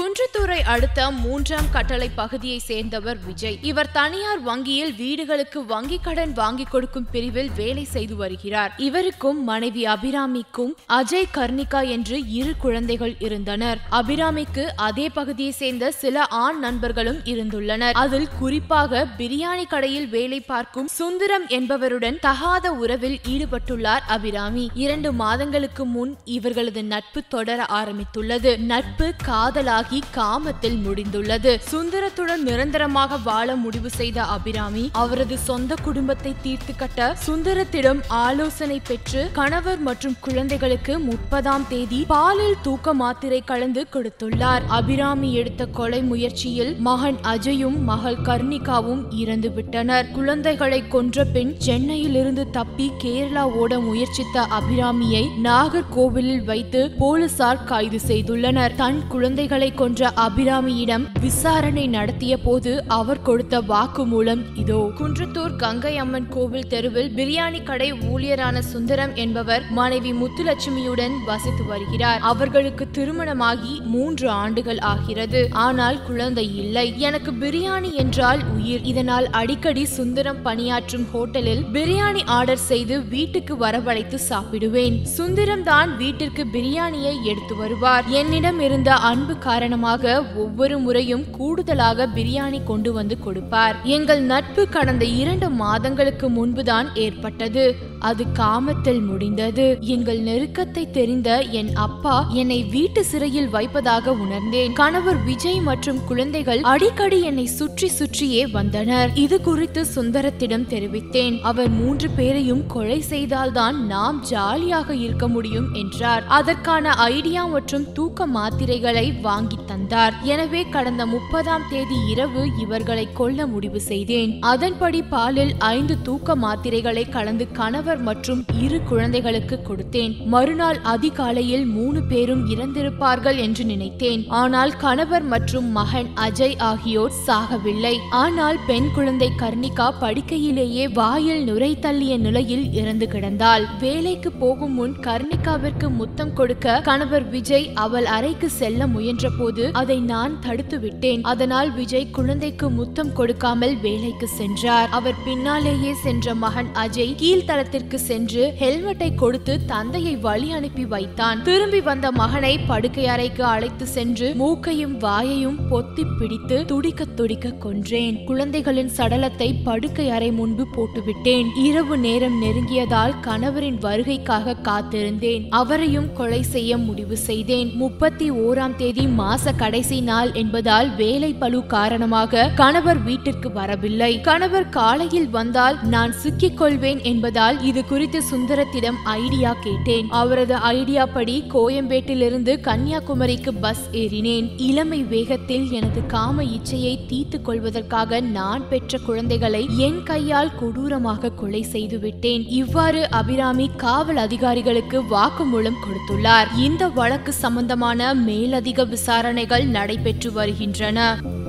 குன்றத்தூரை அடுத்த மூன்றாம் கட்டளை பகுதியை சேர்ந்தவர் விஜய் இவர் தனியார் வங்கியில் வீடுகளுக்கு வங்கி கடன் வாங்கி கொடுக்கும் பிரிவில் வேலை செய்து வருகிறார் இவருக்கும் மனைவி அபிராமிக்கும் அஜய் கர்ணிகா என்று இரு குழந்தைகள் இருந்தனர் அபிராமிக்கு அதே பகுதியை சேர்ந்த சில ஆண் நண்பர்களும் இருந்துள்ளனர் அதில் குறிப்பாக பிரியாணி கடையில் வேலை பார்க்கும் சுந்தரம் என்பவருடன் தகாத உறவில் ஈடுபட்டுள்ளார் அபிராமி இரண்டு மாதங்களுக்கு முன் இவர்களது நட்பு தொடர ஆரம்பித்துள்ளது நட்பு காதலாகி காமத்தில் முடிந்துள்ளது சுந்தரத்துடன் நிரந்தரமாக வாழ முடிவு செய்த அபிராமி அவரது சொந்த குடும்பத்தை தீர்த்து கட்ட சுந்தரத்திடம் ஆலோசனை பெற்று கணவர் மற்றும் குழந்தைகளுக்கு முப்பதாம் தேதி பாலில் தூக்க மாத்திரை கலந்து கொடுத்துள்ளார் அபிராமி எடுத்த கொலை முயற்சியில் மகன் அஜயும் மகள் கர்ணிகாவும் இறந்து விட்டனர் குழந்தைகளை கொன்ற பின் சென்னையிலிருந்து தப்பி கேரளா ஓட முயற்சித்த அபிராமியை நாகர்கோவிலில் வைத்து போலீசார் கைது செய்துள்ளனர் தன் குழந்தைகளை கொன்ற அபிராமியிடம் விசாரணை நடத்திய போது அவர் கொடுத்த வாக்குமூலம் இதோ குன்றத்தூர் கங்கை அம்மன் கோவில் தெருவில் பிரியாணி கடை ஊழியரான சுந்தரம் என்பவர் மனைவி முத்துலட்சுமியுடன் வசித்து வருகிறார் அவர்களுக்கு திருமணமாகி மூன்று ஆண்டுகள் ஆகிறது ஆனால் குழந்தை இல்லை எனக்கு பிரியாணி என்றால் உயிர் இதனால் அடிக்கடி சுந்தரம் பணியாற்றும் ஹோட்டலில் பிரியாணி ஆர்டர் செய்து வீட்டுக்கு வரவழைத்து சாப்பிடுவேன் சுந்தரம் தான் வீட்டிற்கு பிரியாணியை எடுத்து வருவார் என்னிடம் இருந்த அன்பு காரணமாக ஒவ்வொரு முறையும் கூடுதலாக பிரியாணி கொண்டு வந்து கொடுப்பார் எங்கள் நட்பு கடந்த இரண்டு மாதங்களுக்கு முன்புதான் ஏற்பட்டது அது காமத்தில் முடிந்தது எங்கள் நெருக்கத்தை தெரிந்த என் அப்பா என்னை வீட்டு சிறையில் வைப்பதாக உணர்ந்தேன் கணவர் விஜய் மற்றும் குழந்தைகள் அடிக்கடி என்னை சுற்றி சுற்றியே வந்தனர் இது குறித்து சுந்தரத்திடம் தெரிவித்தேன் அவர் மூன்று பேரையும் கொலை செய்தால்தான் நாம் ஜாலியாக இருக்க முடியும் என்றார் அதற்கான ஐடியா மற்றும் தூக்க மாத்திரைகளை வாங்கி தந்தார் எனவே கடந்த முப்பதாம் தேதி இரவு இவர்களை கொல்ல முடிவு செய்தேன் அதன்படி பாலில் ஐந்து தூக்க மாத்திரைகளை கலந்து கணவர் மற்றும் இரு குழந்தைகளுக்கு கொடுத்தேன் மறுநாள் அதிகாலையில் மூணு பேரும் இறந்திருப்பார்கள் என்று நினைத்தேன் ஆனால் கணவர் மற்றும் மகன் அஜய் ஆகியோர் சாகவில்லை ஆனால் பெண் குழந்தை கர்ணிகா படுக்கையிலேயே வாயில் நுரை தள்ளிய நிலையில் இறந்து கிடந்தாள் வேலைக்கு போகும் முன் கர்ணிகாவிற்கு முத்தம் கொடுக்க கணவர் விஜய் அவள் அறைக்கு செல்ல முயன்ற போது அதை நான் தடுத்து விட்டேன் அதனால் விஜய் குழந்தைக்கு முத்தம் கொடுக்காமல் வேலைக்கு சென்றார் அவர் பின்னாலேயே சென்ற மகன் அஜய் கீழ்த்தளத்திற்கு சென்று ஹெல்மெட்டை கொடுத்து தந்தையை வழி அனுப்பி வைத்தான் திரும்பி வந்த மகனை படுக்கை அறைக்கு அழைத்து சென்று மூக்கையும் வாயையும் பொத்தி பிடித்து துடிக்க துடிக்க கொன்றேன் குழந்தைகளின் சடலத்தை படுக்கை அறை முன்பு போட்டுவிட்டேன் இரவு நேரம் நெருங்கியதால் கணவரின் வருகைக்காக காத்திருந்தேன் அவரையும் கொலை செய்ய முடிவு செய்தேன் முப்பத்தி ஓராம் தேதி மாச கடைசி நாள் என்பதால் வேலை பளு காரணமாக கணவர் வீட்டிற்கு வரவில்லை கணவர் காலையில் வந்தால் நான் சிக்கிக் கொள்வேன் என்பதால் இது குறித்து சுந்தரத்திடம் ஐடியா கேட்டேன் அவரது ஐடியா படி கோயம்பேட்டிலிருந்து கன்னியாகுமரிக்கு பஸ் ஏறினேன் இளமை வேகத்தில் எனது காம இச்சையை தீர்த்து கொள்வதற்காக நான் பெற்ற குழந்தைகளை என் கையால் கொடூரமாக கொலை செய்து விட்டேன் இவ்வாறு அபிராமி காவல் அதிகாரிகளுக்கு வாக்குமூலம் கொடுத்துள்ளார் இந்த வழக்கு சம்பந்தமான மேலதிக விசாரணைகள் நடைபெற்று வருகின்றன